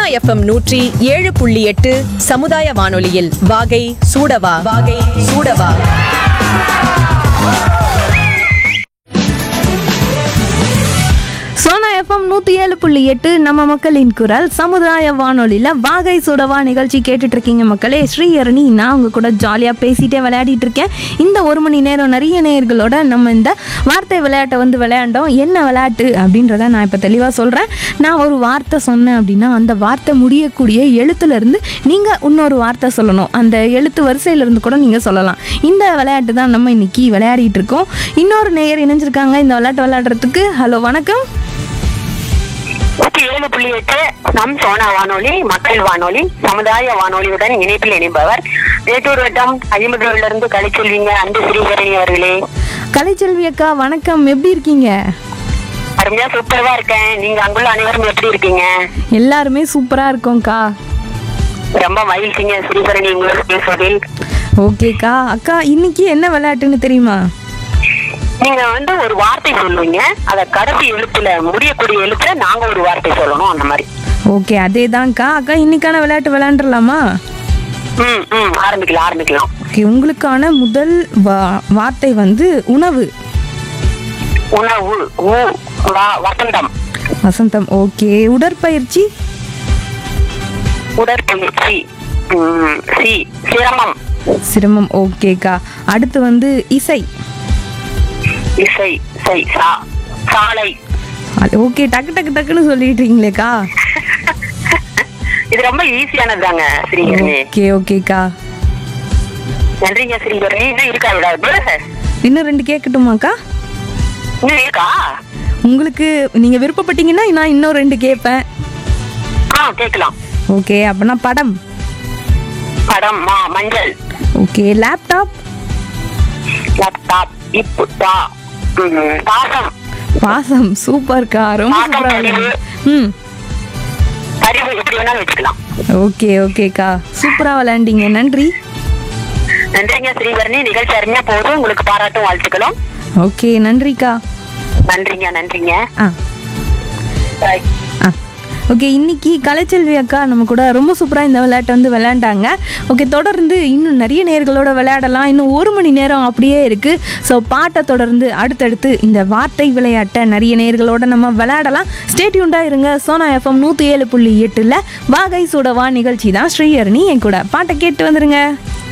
FM நூற்றி ஏழு புள்ளி எட்டு சமுதாய வானொலியில் வாகை சூடவா வாகை சூடவா சோனா எஃப்எம் நூற்றி ஏழு புள்ளி எட்டு நம்ம மக்களின் குரல் சமுதாய வானொலியில் வாகை சுடவா நிகழ்ச்சி கேட்டுட்டு இருக்கீங்க மக்களே ஸ்ரீஹரணி நான் உங்க கூட ஜாலியாக பேசிட்டே விளையாடிட்டு இருக்கேன் இந்த ஒரு மணி நேரம் நிறைய நேயர்களோட நம்ம இந்த வார்த்தை விளையாட்டை வந்து விளையாண்டோம் என்ன விளையாட்டு அப்படின்றத நான் இப்போ தெளிவாக சொல்கிறேன் நான் ஒரு வார்த்தை சொன்னேன் அப்படின்னா அந்த வார்த்தை முடியக்கூடிய எழுத்துலேருந்து நீங்கள் இன்னொரு வார்த்தை சொல்லணும் அந்த எழுத்து வரிசையிலேருந்து கூட நீங்கள் சொல்லலாம் இந்த விளையாட்டு தான் நம்ம இன்னைக்கு விளையாடிட்டு இருக்கோம் இன்னொரு நேயர் இணைஞ்சிருக்காங்க இந்த விளையாட்டு விளையாடுறதுக்கு ஹலோ வணக்கம் நூத்தி ஏழு புள்ளி எட்டு நம் சோனா வானொலி மக்கள் வானொலி சமுதாய வானொலியுடன் இணைப்பில் இணைப்பவர் வேட்டூர் வட்டம் ஐம்பதுல இருந்து கலைச்செல்விங்க அன்பு ஸ்ரீகரணி அவர்களே கலைச்செல்வி அக்கா வணக்கம் எப்படி இருக்கீங்க அருமையா சூப்பரா இருக்கேன் நீங்க அங்குள்ள அனைவரும் எப்படி இருக்கீங்க எல்லாருமே சூப்பராக இருக்கோம்க்கா ரொம்ப மகிழ்ச்சிங்க ஸ்ரீகரணி உங்களோட பேசுவதில் ஓகேக்கா அக்கா இன்னைக்கு என்ன விளையாட்டுன்னு தெரியுமா நீங்க வந்து ஒரு வார்த்தை சொல்லுவீங்க அத கடைசி எழுத்துல முடியக்கூடிய எழுத்துல நாங்க ஒரு வார்த்தை சொல்லணும் அந்த மாதிரி ஓகே அதே தான்க்கா அக்கா இன்னைக்கான விளையாட்டு விளையாண்டுலாமா ம் ம் ஆரம்பிக்கலாம் ஆரம்பிக்கலாம் ஓகே உங்களுக்கான முதல் வா- வார்த்தை வந்து உணவு உணவு ஊ வா- வசந்தம் வசந்தம் ஓகே உடற்பயிற்சி உடற்பயிற்சி ம், சி சிரமம் சிரமம் ஓகேக்கா அடுத்து வந்து இசை இசை சை சா சாலை அது ஓகே டக்கு டக்கு டக்குன்னு சொல்லிட்டீங்களேக்கா இது ரொம்ப ஈஸியானது தாங்க ஸ்ரீகரணி ஓகே ஓகேக்கா நன்றிங்க ஸ்ரீகரணி இன்னும் இருக்கா விடாது இன்னும் ரெண்டு கேட்கட்டுமாக்கா இன்னும் இருக்கா உங்களுக்கு நீங்க விருப்பப்பட்டீங்கன்னா நான் இன்னும் ரெண்டு கேட்பேன் ஆ கேட்கலாம் ஓகே அப்பனா படம் படம் மா மஞ்சள் ஓகே லேப்டாப் லேப்டாப் இப்பு தா ம், பாசம் பாசம் சூப்பர்க்கா ரொம்ப பாசம் சூப்பரா அறிவு. விளையாண்டீங்க. ம் அறிவு எப்படி வேணாலும் வச்சுக்கலாம் ஓகே ஓகேக்கா சூப்பரா விளையாண்டீங்க நன்றி நன்றிங்க ஸ்ரீகரணி நிகழ்ச்சி அருமையா போதும் உங்களுக்கு பாராட்டும் வாழ்த்துக்களும் ஓகே நன்றிக்கா நன்றிங்க நன்றிங்க ஆ பாய் ஆ ஓகே இன்னைக்கு கலைச்செல்வி அக்கா நம்ம கூட ரொம்ப சூப்பராக இந்த விளையாட்டை வந்து விளையாண்டாங்க ஓகே தொடர்ந்து இன்னும் நிறைய நேர்களோட விளையாடலாம் இன்னும் ஒரு மணி நேரம் அப்படியே இருக்குது ஸோ பாட்டை தொடர்ந்து அடுத்தடுத்து இந்த வார்த்தை விளையாட்டை நிறைய நேர்களோட நம்ம விளையாடலாம் ஸ்டேட்யூண்டாக இருங்க சோனா எஃப்எம் நூற்றி ஏழு புள்ளி எட்டில் வாகை சுடவா நிகழ்ச்சி தான் ஸ்ரீஹரணி என் கூட பாட்டை கேட்டு வந்துருங்க